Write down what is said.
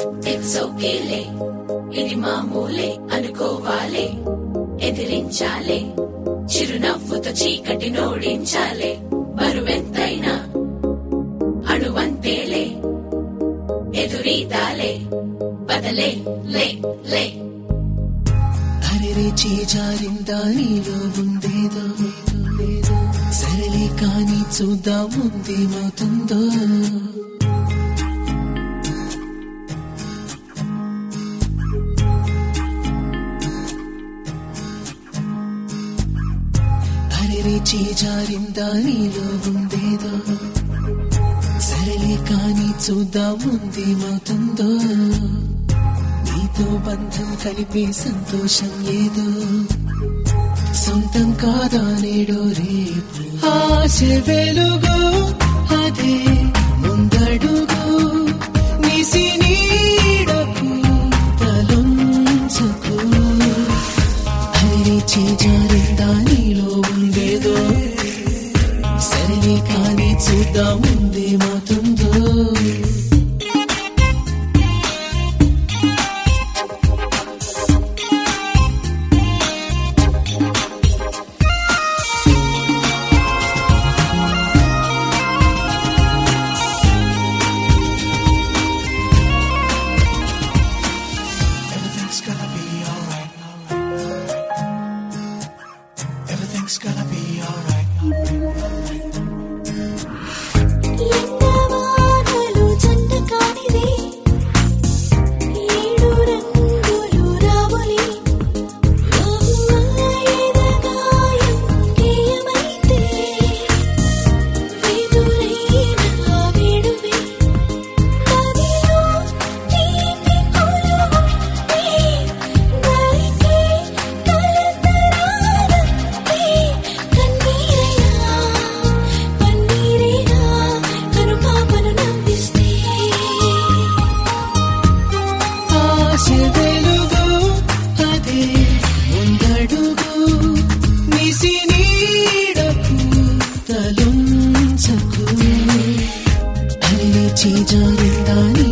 It's ఓకేలే ఇది మామూలే అనుకోవాలే ఎదిరించాలే చిరునవ్వుతో చీకటి నోడించాలే బరువెంతైనా అణువంతేలే ఎదురీదాలే బదలే లే లే అరెరే చేజారిందా నీలో ఉందేదో సరళి కానీ చూద్దాం ముందేమవుతుందో అరెరే చేజారిందా నీలో ఉందేదో సరళి కానీ చూద్దాం ముందేమవుతుందో నీతో బంధం కలిపే సంతోషం ఏదో సొంతం కాదా నేడో రేపు ఆశ వెలుగు అదే ముందడుగు నిసి నీడకు తలొంచకు హరి చేజారిందా నీలో ఉండేదో సరే కానీ చూద్దాం ముందేమవుతుందో Everything's gonna be alright. Everything's gonna be alright. ఎండవానలు జంట కానిది ఏడు రంగులు రావులి ఎదగాయం గేయమైతే వెదురైన వేడువే నదిలో తీపి కొలువుంటే నరికే కలతరాలంతే కన్నీరైనా పన్నీరైనా కనుపాపను నవ్విస్తే ఆశ వెలుగు అదే ముందడుగు నిసి నీడకు తలుంచకు అల్లి చేజారిందా నీ